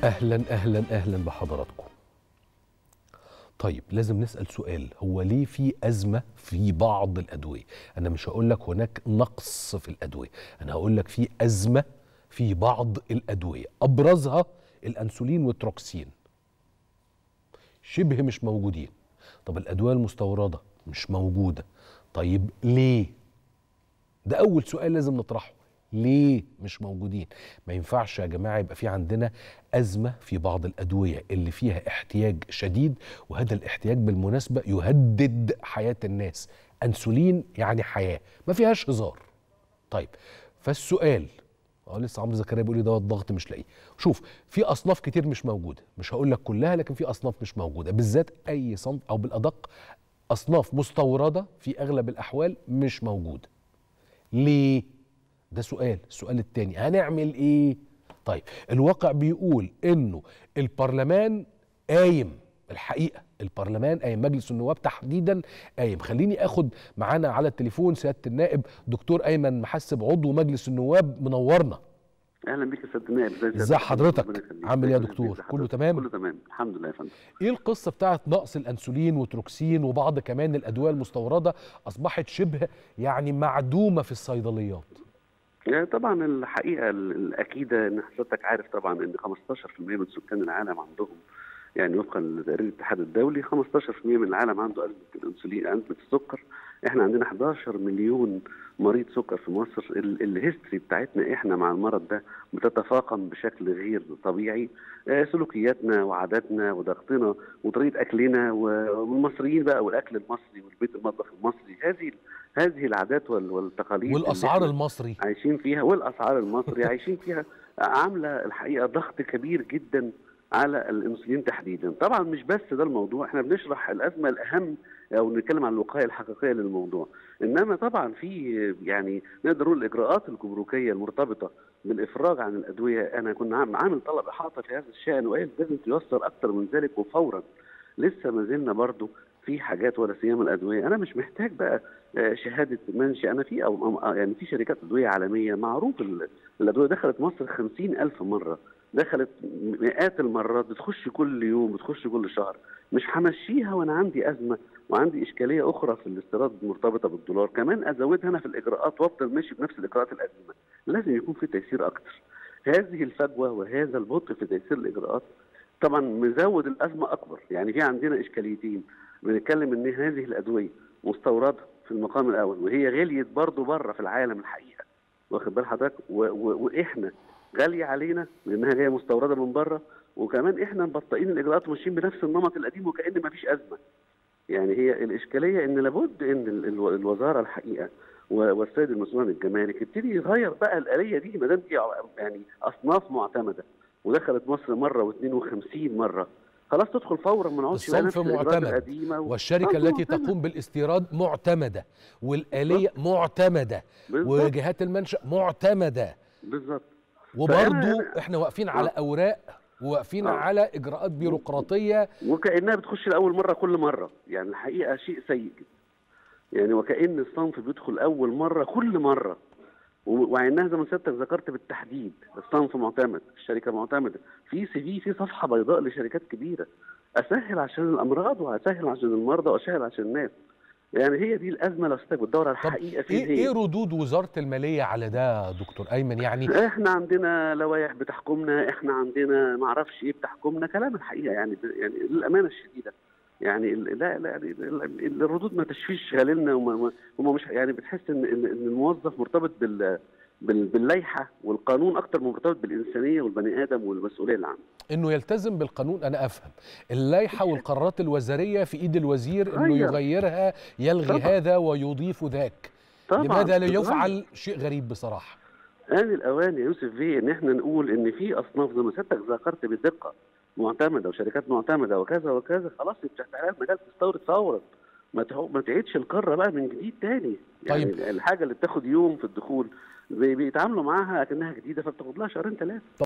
اهلا اهلا اهلا بحضراتكم طيب لازم نسال سؤال هو ليه في ازمه في بعض الادويه انا مش هقول لك هناك نقص في الادويه انا هقول لك في ازمه في بعض الادويه ابرزها الانسولين والتروكسين شبه مش موجودين طب الادويه المستورده مش موجوده طيب ليه ده اول سؤال لازم نطرحه ليه مش موجودين ما ينفعش يا جماعه يبقى في عندنا ازمه في بعض الادويه اللي فيها احتياج شديد وهذا الاحتياج بالمناسبه يهدد حياه الناس انسولين يعني حياه ما فيهاش هزار طيب فالسؤال اه لسه عمرو زكريا بيقول لي ده الضغط مش لاقيه شوف في اصناف كتير مش موجوده مش هقول لك كلها لكن في اصناف مش موجوده بالذات اي صنف او بالادق اصناف مستورده في اغلب الاحوال مش موجوده ليه ده سؤال السؤال التاني هنعمل ايه طيب الواقع بيقول انه البرلمان قايم الحقيقه البرلمان قايم مجلس النواب تحديدا قايم خليني اخد معانا على التليفون سياده النائب دكتور ايمن محسب عضو مجلس النواب منورنا اهلا بيك يا سياده النائب ازي حضرتك عامل ايه يا دكتور كله تمام كله تمام الحمد لله يا فندم ايه القصه بتاعت نقص الانسولين وتروكسين وبعض كمان الادويه المستورده اصبحت شبه يعني معدومه في الصيدليات طبعا الحقيقه الاكيده ان حضرتك عارف طبعا ان 15% من سكان العالم عندهم يعني وفقا لتقرير الاتحاد الدولي 15% من العالم عنده ازمه الانسولين ازمه السكر احنا عندنا 11 مليون مريض سكر في مصر الهيستوري بتاعتنا احنا مع المرض ده بتتفاقم بشكل غير طبيعي سلوكياتنا وعاداتنا وضغطنا وطريقه اكلنا والمصريين بقى والاكل المصري والبيت المطبخ المصري هذه هذه العادات والتقاليد والاسعار المصري عايشين فيها والاسعار المصري عايشين فيها عامله الحقيقه ضغط كبير جدا على الانسولين تحديدا طبعا مش بس ده الموضوع احنا بنشرح الازمه الاهم او نتكلم عن الوقايه الحقيقيه للموضوع انما طبعا في يعني نقدر نقول الاجراءات الجمركيه المرتبطه بالافراج عن الادويه انا كنا عامل طلب احاطه في هذا الشان وقال لازم تيسر اكثر من ذلك وفورا لسه ما زلنا برضه في حاجات ولا سيما الادويه انا مش محتاج بقى شهاده منشا انا في او يعني في شركات ادويه عالميه معروف الادويه دخلت مصر خمسين ألف مره دخلت مئات المرات بتخش كل يوم بتخش كل شهر مش همشيها وانا عندي ازمه وعندي اشكاليه اخرى في الاستيراد المرتبطه بالدولار كمان ازودها انا في الاجراءات وافضل ماشي بنفس الاجراءات القديمه لازم يكون في تيسير اكتر هذه الفجوه وهذا البطء في تيسير الاجراءات طبعا مزود الازمه اكبر يعني في عندنا اشكاليتين بنتكلم ان هذه الادويه مستورده في المقام الاول وهي غليت برضه بره في العالم الحقيقه واخد بال حضرتك واحنا غاليه علينا لانها جايه مستورده من بره وكمان احنا مبطئين الاجراءات وماشيين بنفس النمط القديم وكان ما فيش ازمه. يعني هي الاشكاليه ان لابد ان الوزاره الحقيقه والسيد المسؤول عن الجمارك يبتدي يغير بقى الاليه دي ما دام دي يعني اصناف معتمده ودخلت مصر مره و52 مره خلاص تدخل فورا ما نقعدش الصنف معتمد والشركه التي معتمد. تقوم بالاستيراد معتمده والاليه بالضبط. معتمده بالضبط. وجهات المنشا معتمده بالظبط وبرضه احنا واقفين على اوراق وواقفين على اجراءات بيروقراطيه وكانها بتخش لاول مره كل مره يعني الحقيقه شيء سيء جدا يعني وكان الصنف بيدخل اول مره كل مره وعيناها زي ما سيادتك ذكرت بالتحديد الصنف معتمد الشركه معتمده في سي في في صفحه بيضاء لشركات كبيره اسهل عشان الامراض واسهل عشان المرضى واسهل عشان الناس يعني هي دي الازمه لو استاذ بتدور على الحقيقه في ايه, إيه ردود وزاره الماليه على ده دكتور ايمن يعني احنا عندنا لوائح بتحكمنا احنا عندنا ما اعرفش ايه بتحكمنا كلام الحقيقه يعني يعني للامانه الشديده يعني لا لا يعني الردود ما تشفيش غالنا وما مش يعني بتحس ان ان الموظف مرتبط بال باللائحه والقانون اكتر من مرتبط بالانسانيه والبني ادم والمسؤوليه اللي عنده انه يلتزم بالقانون انا افهم اللائحه والقرارات الوزاريه في ايد الوزير انه يغيرها يلغي طبعا. هذا ويضيف ذاك طبعا. لماذا لا يفعل شيء غريب بصراحه آن الأوان يا يوسف في إن إحنا نقول إن في أصناف زي ما سيادتك ذكرت بدقة معتمدة وشركات معتمدة وكذا وكذا خلاص افتح لها مجال تستورد فورا ما ما تعيدش القاره بقى من جديد تاني يعني طيب. الحاجه اللي بتاخد يوم في الدخول بيتعاملوا معاها كانها جديده فبتاخد لها شهرين ثلاثه